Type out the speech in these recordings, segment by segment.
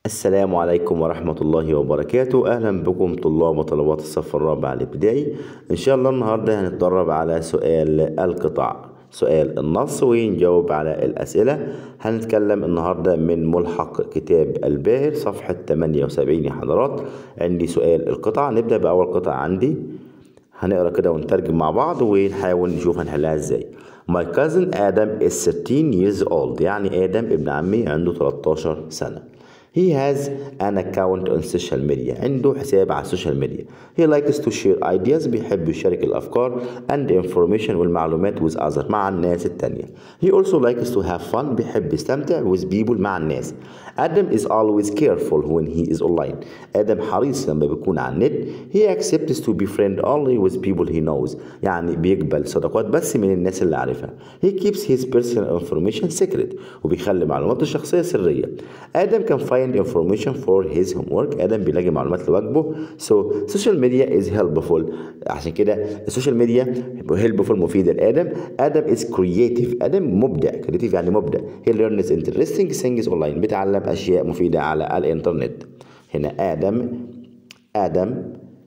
السلام عليكم ورحمة الله وبركاته أهلا بكم طلاب وطلبات الصف الرابع الابتدائي إن شاء الله النهاردة هنتدرب على سؤال القطاع سؤال النص ونجاوب على الأسئلة هنتكلم النهاردة من ملحق كتاب الباهر صفحة 78 يا حضرات عندي سؤال القطع نبدأ بأول قطعة عندي هنقرا كده ونترجم مع بعض ونحاول نشوف هنحلها ازاي My cousin Adam is 13 years old يعني آدم ابن عمي عنده 13 سنة He has an account on social media عنده حساب على السوشيال ميديا He likes to share ideas بيحب يشارك الأفكار and information والمعلومات with others مع الناس التانية He also likes to have fun بيحب يستمتع with people مع الناس Adam is always careful when he is online آدم حريص لما بيكون على النت He accepts to be friend only with people he knows يعني بيقبل صداقات بس من الناس اللي عارفها He keeps his personal information secret وبيخلي معلوماته الشخصية سرية آدم can find information for his homework آدم بيلاقي معلومات لواجبه so social media is helpful عشان كده السوشيال ميديا helpful مفيدة لآدم آدم is creative آدم مبدع creative يعني مبدع he learns interesting things online بيتعلم أشياء مفيدة على الإنترنت هنا آدم آدم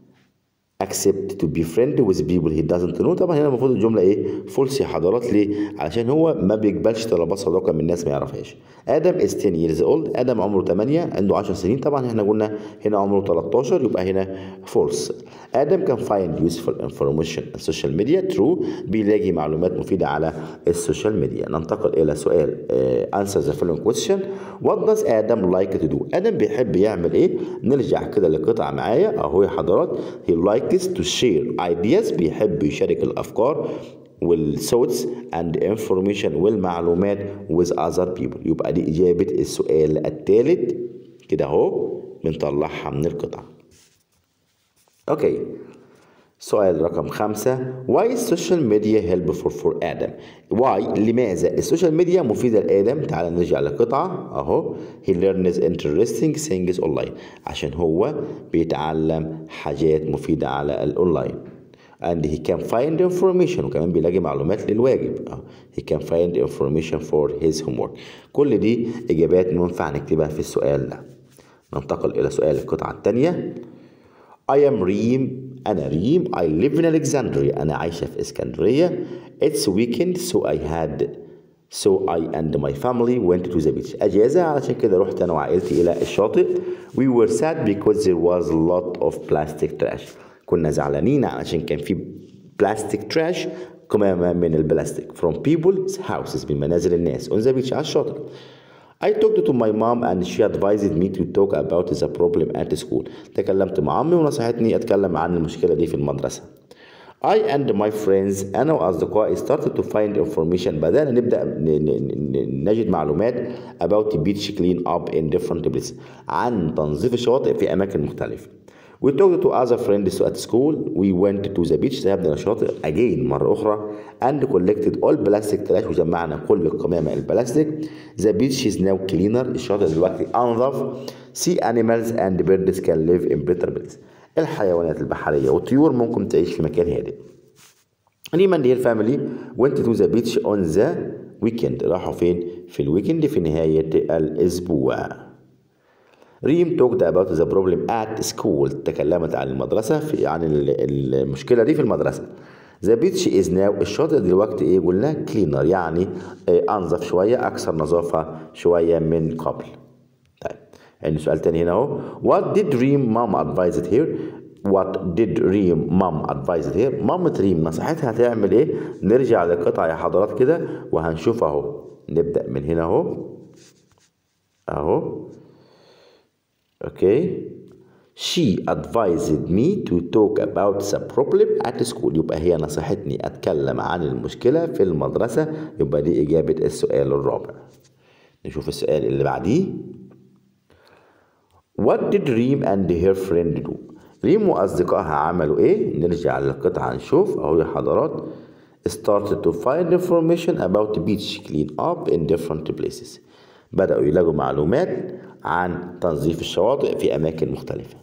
accept to be friend with people he doesn't know طبعا هنا المفروض الجمله ايه فولس يا حضرات ليه علشان هو ما بيقبلش طلبات صداقه من الناس ما يعرفهاش ادم is 10 years old ادم عمره 8 عنده 10 سنين طبعا احنا قلنا هنا عمره 13 يبقى هنا فولس ادم can find useful information on social media true بيلاقي معلومات مفيده على السوشيال ميديا ننتقل الى سؤال uh, answer the following question what does ادم like to do ادم بيحب يعمل ايه نرجع كده للقطعه معايا اهو يا حضرات he likes to share ideas بيحب يشارك الافكار والثوتس and information والمعلومات with other people يبقى دي إجابة السؤال الثالث كده أهو بنطلعها من القطعة أوكي سؤال رقم خمسة Why is social media helpful for آدم؟ Why لماذا السوشيال ميديا مفيدة لآدم؟ تعال نرجع للقطعة أهو He learns interesting things online عشان هو بيتعلم حاجات مفيدة على الأونلاين and he can find information وكمان بيلاقي معلومات للواجب he can find information for his homework كل دي إجابات ينفع نكتبها في السؤال ده ننتقل إلى سؤال القطعة الثانية I am ريم أنا ريم I live in Alexandria أنا عايشة في إسكندرية It's weekend so I had So I and my family went to the beach أجازة علشان كده رحت أنا وعائلتي إلى الشاطئ We were sad because there was a lot of plastic trash كنا زعلانين علشان كان في بلاستيك تراش كمامة من البلاستيك from people's houses من منازل الناس on the beach على الشاطئ I talked to my mom and she advised me to talk about the problem at school. تكلمت مع عمي ونصحتني أتكلم عن المشكلة دي في المدرسة. I and my friends أنا وأصدقائي started to find information بدأنا نبدأ نجد معلومات about beach clean up in different places عن تنظيف الشواطئ في أماكن مختلفة. We talked to other friends at school. We went to the beach ذهبنا للشاطئ again مرة أخرى and collected all plastic trash وجمعنا كل القمامة البلاستيك. The beach is now cleaner. الشاطئ دلوقتي أنظف. Sea animals and birds can live in better places. الحيوانات البحرية والطيور ممكن تعيش في مكان هادئ. ريما هي family went to the beach on the weekend. راحوا فين؟ في الويكند في نهاية الأسبوع. ريم توكد about the problem at school تكلمت عن المدرسة في عن المشكلة دي في المدرسة The beach is now الشاطئ دلوقتي ايه قلنا كلينر يعني انظف شوية اكثر نظافة شوية من قبل طيب عندي سؤال تاني هنا اهو What did Reem mom advised here What did Reem mom advised here مامة ريم نصحتها تعمل ايه نرجع للقطعة يا حضرات كده وهنشوف اهو نبدأ من هنا اهو اهو اوكي she advised me to talk about the problem at school يبقى هي نصحتني اتكلم عن المشكله في المدرسه يبقى دي اجابه السؤال الرابع نشوف السؤال اللي بعديه what did ريم and her friend do ريم واصدقائها عملوا ايه نرجع للقطعه نشوف اهو يا حضرات started to find information about beach clean up in different places بدأوا يلاقوا معلومات عن تنظيف الشواطئ في أماكن مختلفة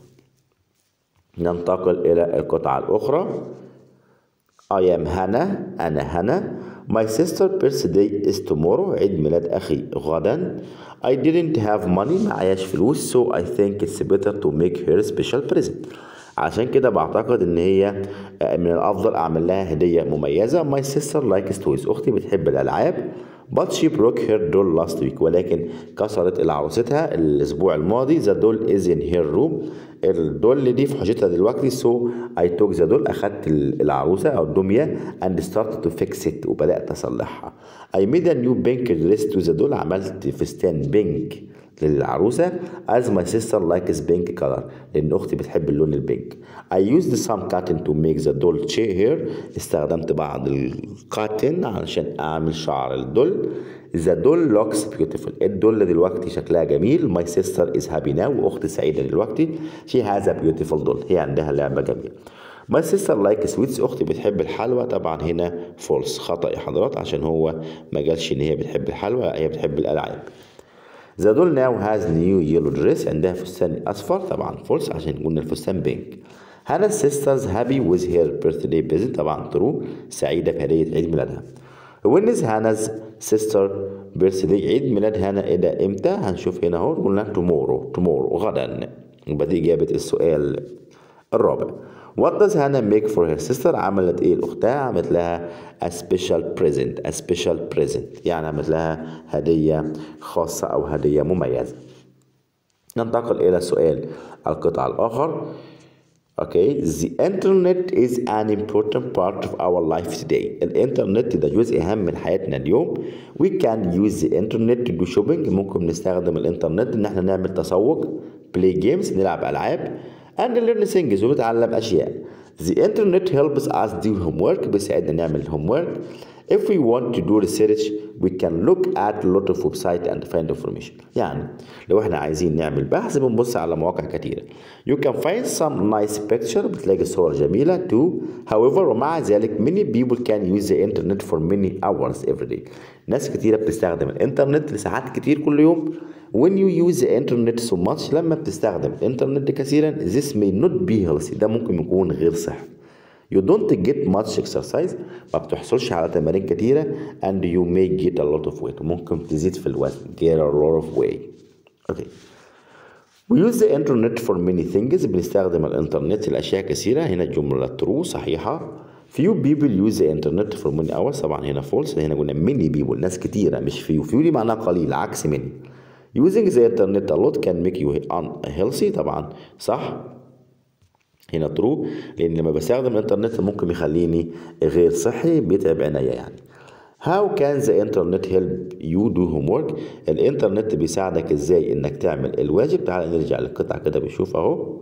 ننتقل إلى القطعة الأخرى I am هنا أنا هنا My sister birthday is tomorrow عيد ميلاد أخي غدا I didn't have money معياش فلوس so I think it's better to make her special present عشان كده بعتقد ان هي من الافضل اعمل لها هديه مميزه my sister likes toys اختي بتحب الالعاب but she broke her doll last week ولكن كسرت العروستها الاسبوع الماضي the doll is in her room الدول دي في حوشتها دلوقتي so I took the doll اخدت العروسه او الدميه and started to fix it وبدات اصلحها I made a new pink dress to the doll عملت فستان بينك للعروسة as my sister likes pink color لأن أختي بتحب اللون البينك I used some cotton to make the doll hair استخدمت بعض الكاتن علشان أعمل شعر الدول The doll looks beautiful الدول دلوقتي شكلها جميل My sister is happy now وأختي سعيدة دلوقتي She has a beautiful doll هي عندها لعبة جميلة My sister likes sweets أختي بتحب الحلوى طبعا هنا false خطأ يا حضرات عشان هو ما قالش إن هي بتحب الحلوى هي بتحب الألعاب The doll now has new yellow dress عندها فستان أصفر طبعا فولس عشان قلنا الفستان بينك هانا sisters happy with her birthday present طبعا ترو سعيدة بهدية عيد ميلادها When is هانا's sister birthday عيد ميلاد هانا إيه ده إمتى هنشوف هنا أهو قلنا tomorrow tomorrow غدا يبقى دي إجابة السؤال الرابع What does Hannah make for her sister عملت إيه لأختها عملت لها a special present a special present يعني عملت لها هدية خاصة أو هدية مميزة ننتقل إلى سؤال القطع الآخر Okay, the internet is an important part of our life today. الإنترنت ده جزء هام من حياتنا اليوم. We can use the internet to do shopping. ممكن نستخدم الإنترنت إن احنا نعمل تسوق. Play games نلعب ألعاب. And learn things ونتعلم أشياء. The internet helps us do homework بيساعدنا نعمل homework. If we want to do research we can look at a lot of website and find information يعني لو احنا عايزين نعمل بحث بنبص على مواقع كتيرة you can find some nice picture بتلاقي صور جميلة too however ومع ذلك many people can use the internet for many hours every day ناس كتيرة بتستخدم الانترنت لساعات كتير كل يوم when you use the internet so much لما بتستخدم الانترنت كثيرا this may not be healthy ده ممكن يكون غير صحي You don't get much exercise ما بتحصلش على تمارين كتيرة and you may get a lot of weight وممكن تزيد في الوزن get a lot of weight okay We use the internet for many things بنستخدم الانترنت لأشياء كثيرة هنا الجملة true صحيحة Few people use the internet for many hours طبعا هنا false هنا قلنا many people ناس كتيرة مش few few دي معناها قليل عكس many Using the internet a lot can make you unhealthy طبعا صح هنا ترو لان لما بستخدم الانترنت ممكن يخليني غير صحي بيتعب عينيا يعني How can the internet help you do homework؟ الانترنت بيساعدك ازاي انك تعمل الواجب تعال نرجع للقطعة كده بنشوف اهو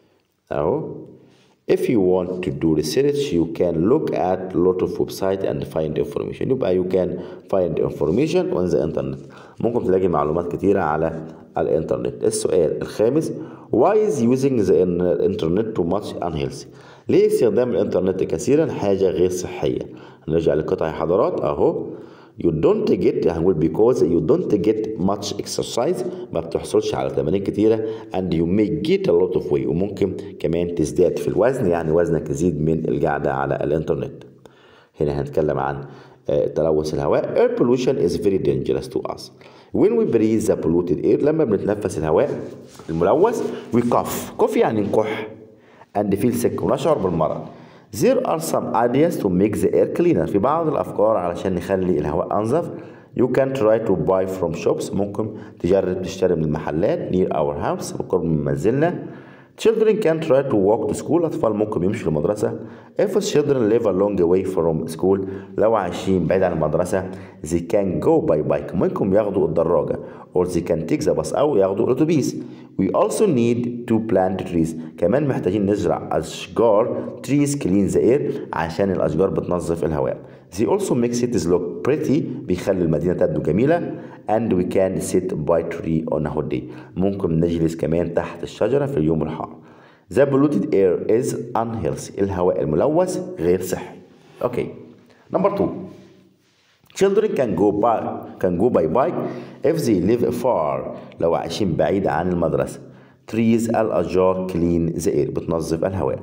اهو If you want to do research you can look at a lot of website and find information يبقى you can find information on the internet ممكن تلاقي معلومات كتيرة على الانترنت السؤال الخامس Why is using the internet too much unhealthy ليه استخدام الانترنت كثيرا حاجة غير صحية نرجع لقطع يا حضرات اهو you don't get هنقول because you don't get much exercise ما بتحصلش على تمارين كتيرة and you may get a lot of weight وممكن كمان تزداد في الوزن يعني وزنك يزيد من القعدة على الانترنت هنا هنتكلم عن تلوث الهواء air pollution is very dangerous to us when we breathe the polluted air لما بنتنفس الهواء الملوث we cough cough يعني نكح and feel sick ونشعر بالمرض There are some ideas to make the air cleaner في بعض الأفكار علشان نخلي الهواء أنظف You can try to buy from shops ممكن تجرب تشتري من المحلات near our house بقرب من منزلنا Children can try to walk to school أطفال ممكن يمشوا للمدرسة If children live a long way from school لو عايشين بعيد عن المدرسة they can go by bike ممكن ياخدوا الدراجة or they can take the bus أو ياخدوا الأتوبيس We also need to plant trees كمان محتاجين نزرع أشجار trees clean the air عشان الأشجار بتنظف الهواء They also make cities look pretty بيخلي المدينة تبدو جميلة and we can sit by tree on a hot day ممكن نجلس كمان تحت الشجرة في اليوم الحار The polluted air is unhealthy الهواء الملوث غير صحي Okay Number two Children can go by can go by bike if they live far لو عايشين بعيد عن المدرسة Trees الأشجار clean the air بتنظف الهواء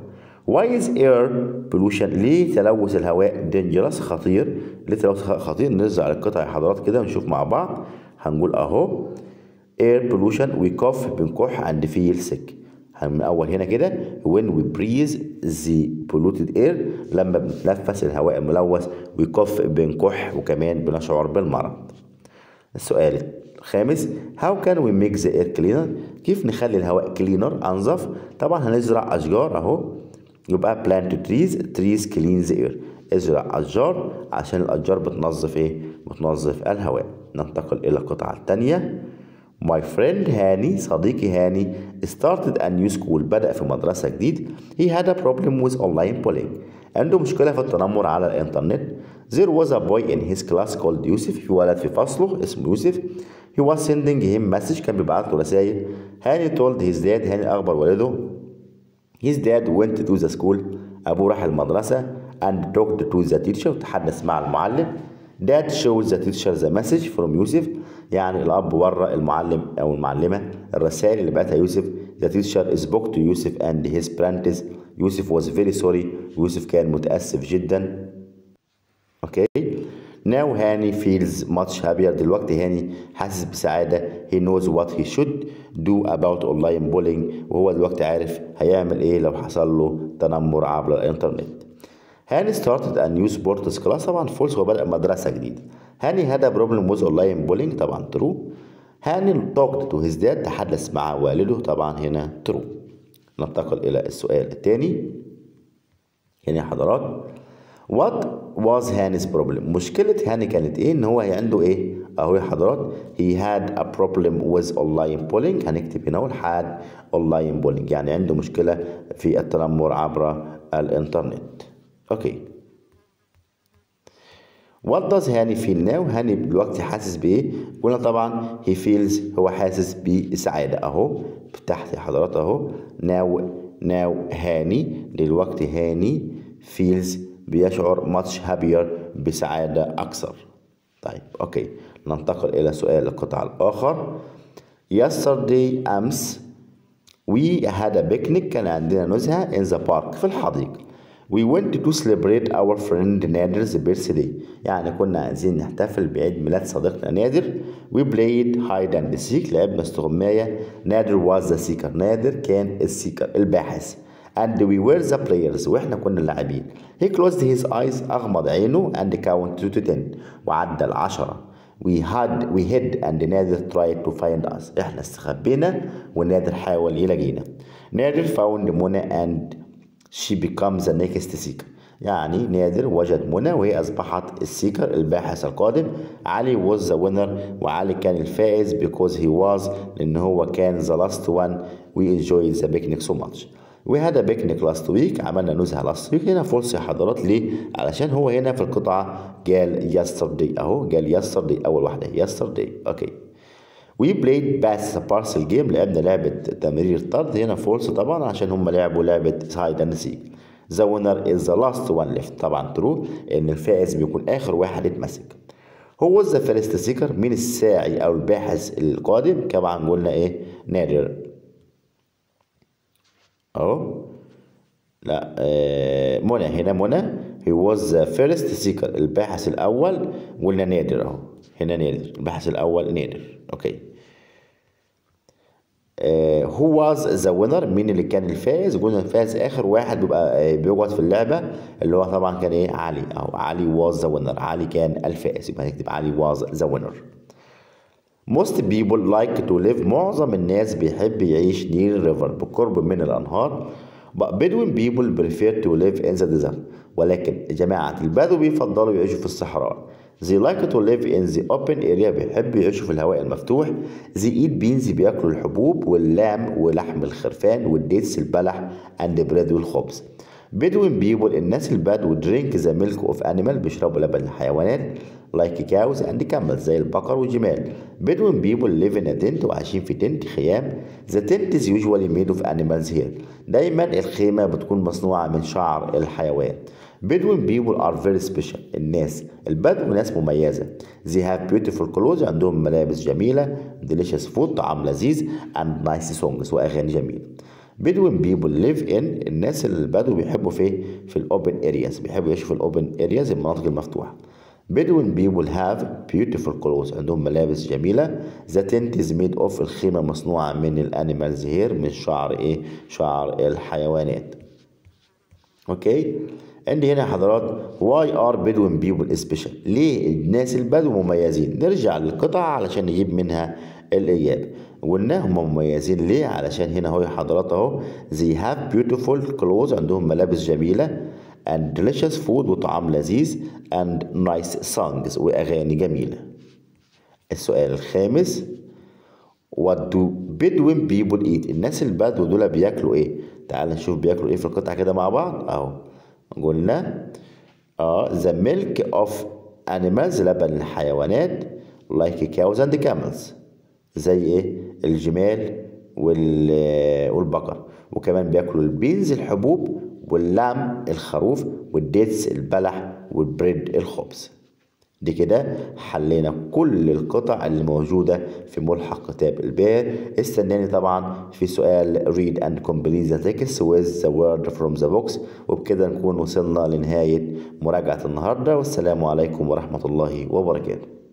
Why is air pollution ليه تلوث الهواء dangerous خطير ليه تلوث الهواء خطير نرجع للقطع يا حضرات كده ونشوف مع بعض هنقول اهو air pollution we cough بنكح and feel sick من اول هنا كده when we breathe the polluted air لما بنتنفس الهواء الملوث we cough بنكح وكمان بنشعر بالمرض السؤال الخامس how can we make the air cleaner كيف نخلي الهواء cleaner انظف طبعا هنزرع اشجار اهو يبقى plant trees trees clean the air ازرع اشجار عشان الاشجار بتنظف ايه بتنظف الهواء ننتقل الى القطعه الثانيه My friend هاني صديقي هاني started a new school بدأ في مدرسة جديد he had a problem with online bullying عنده مشكلة في التنمر على الإنترنت there was a boy in his class called يوسف في ولد في فصله اسمه يوسف he was sending him message كان بيبعت له رسائل هاني told his dad هاني أخبر والده his dad went to the school أبوه راح المدرسة and talked to the teacher وتحدث مع المعلم Dad shows the teacher the message from يوسف يعني الأب ورى المعلم أو المعلمة الرسائل اللي بعتها يوسف The teacher spoke to يوسف and his parents يوسف was very sorry يوسف كان متأسف جدا اوكي Now هاني feels much happier دلوقتي هاني حاسس بسعادة he knows what he should do about online bullying وهو دلوقتي عارف هيعمل ايه لو حصل له تنمر عبر الانترنت هاني started a new sports class طبعا فولس هو بدأ مدرسة جديدة هاني had a problem with online bullying طبعا true هاني talked to his dad تحدث مع والده طبعا هنا true ننتقل إلى السؤال الثاني هنا يا حضرات What was هاني's problem مشكلة هاني كانت ايه ان هو عنده ايه اهو يا حضرات he had a problem with online bullying هنكتب هنا had online bullying يعني عنده مشكلة في التنمر عبر الانترنت اوكي What does هاني feel now هاني دلوقتي حاسس بايه قلنا طبعا he feels هو حاسس بسعادة اهو تحت يا حضرات اهو now now هاني دلوقتي هاني feels بيشعر much happier بسعادة أكثر طيب أوكي ننتقل إلى سؤال القطع الآخر yesterday أمس we had a picnic كان عندنا نزهة in the park في الحديقة we went to celebrate our friend نادر's birthday يعني كنا عايزين نحتفل بعيد ميلاد صديقنا نادر we played hide and seek لعبنا استغماية نادر was the seeker نادر كان السيكر الباحث and we were the players واحنا كنا اللاعبين he closed his eyes اغمض عينه and counted to ten وعد العشرة we had we hid and نادر tried to find us احنا استخبينا ونادر حاول يلاقينا نادر found منى and she becomes the next seeker يعني نادر وجد منى وهي أصبحت السيكر الباحث القادم علي was the winner وعلي كان الفائز because he was لأن هو كان the last one we enjoyed the picnic so much we had a picnic last week عملنا نزهة last week هنا فولس يا حضرات ليه؟ علشان هو هنا في القطعة قال yesterday أهو قال yesterday أول واحدة yesterday أوكي we played pass the parcel game لعبنا لعبة تمرير طرد هنا فولس طبعا عشان هم لعبوا لعبة hide and seek the winner is the last one left طبعا true إن الفائز بيكون آخر واحد يتمسك هو was the first seeker مين الساعي أو الباحث القادم طبعا قلنا إيه نادر اهو لا آه منى هنا منى he was the first seeker الباحث الاول قلنا نادر اهو هنا نادر الباحث الاول نادر اوكي آه who was the winner مين اللي كان الفائز قلنا الفائز اخر واحد بيبقى آه بيقعد في اللعبه اللي هو طبعا كان ايه علي اهو علي was the winner علي كان الفائز يبقى هنكتب علي was the winner Most people like to live معظم الناس بيحب يعيش near river بالقرب من الأنهار but Bedouin people prefer to live in the desert ولكن جماعة البدو بيفضلوا يعيشوا في الصحراء They like to live in the open area بيحبوا يعيشوا في الهواء المفتوح They eat beans بياكلوا الحبوب واللام ولحم الخرفان والديتس البلح and bread والخبز Bedouin people الناس البدو drink the milk of animal بيشربوا لبن الحيوانات like cows and camels زي البقر والجمال Bedouin people live in a tent وعايشين في تنت خيام The tent is usually made of animals here دايما الخيمة بتكون مصنوعة من شعر الحيوان Bedouin people are very special الناس البدو ناس مميزة They have beautiful clothes عندهم ملابس جميلة delicious food طعام لذيذ and nice songs وأغاني جميلة Bedouin people live in الناس البدو بيحبوا في في الاوبن areas بيحبوا يعيشوا في الاوبن areas المناطق المفتوحة Bedouin people have beautiful clothes عندهم ملابس جميلة The tent is made of الخيمة مصنوعة من الانيمالز هير من شعر ايه شعر الحيوانات اوكي عندي هنا حضرات why are Bedouin people special ليه الناس البدو مميزين نرجع للقطعة علشان نجيب منها الإجابة قلنا هم مميزين ليه علشان هنا هو يا حضرات اهو they have beautiful clothes عندهم ملابس جميلة and delicious food وطعام لذيذ and nice songs وأغاني جميلة السؤال الخامس what do Bedouin people eat الناس البدو دول بياكلوا ايه تعال نشوف بياكلوا ايه في القطعة كده مع بعض اهو قلنا اه the milk of animals لبن الحيوانات like cows and camels زي ايه الجمال وال- والبقر وكمان بياكلوا البينز الحبوب واللعم الخروف والديتس البلح والبريد الخبز دي كده حلينا كل القطع اللي موجودة في ملحق كتاب البير استناني طبعا في سؤال read and complete the text with the word from the box وبكده نكون وصلنا لنهاية مراجعة النهاردة والسلام عليكم ورحمة الله وبركاته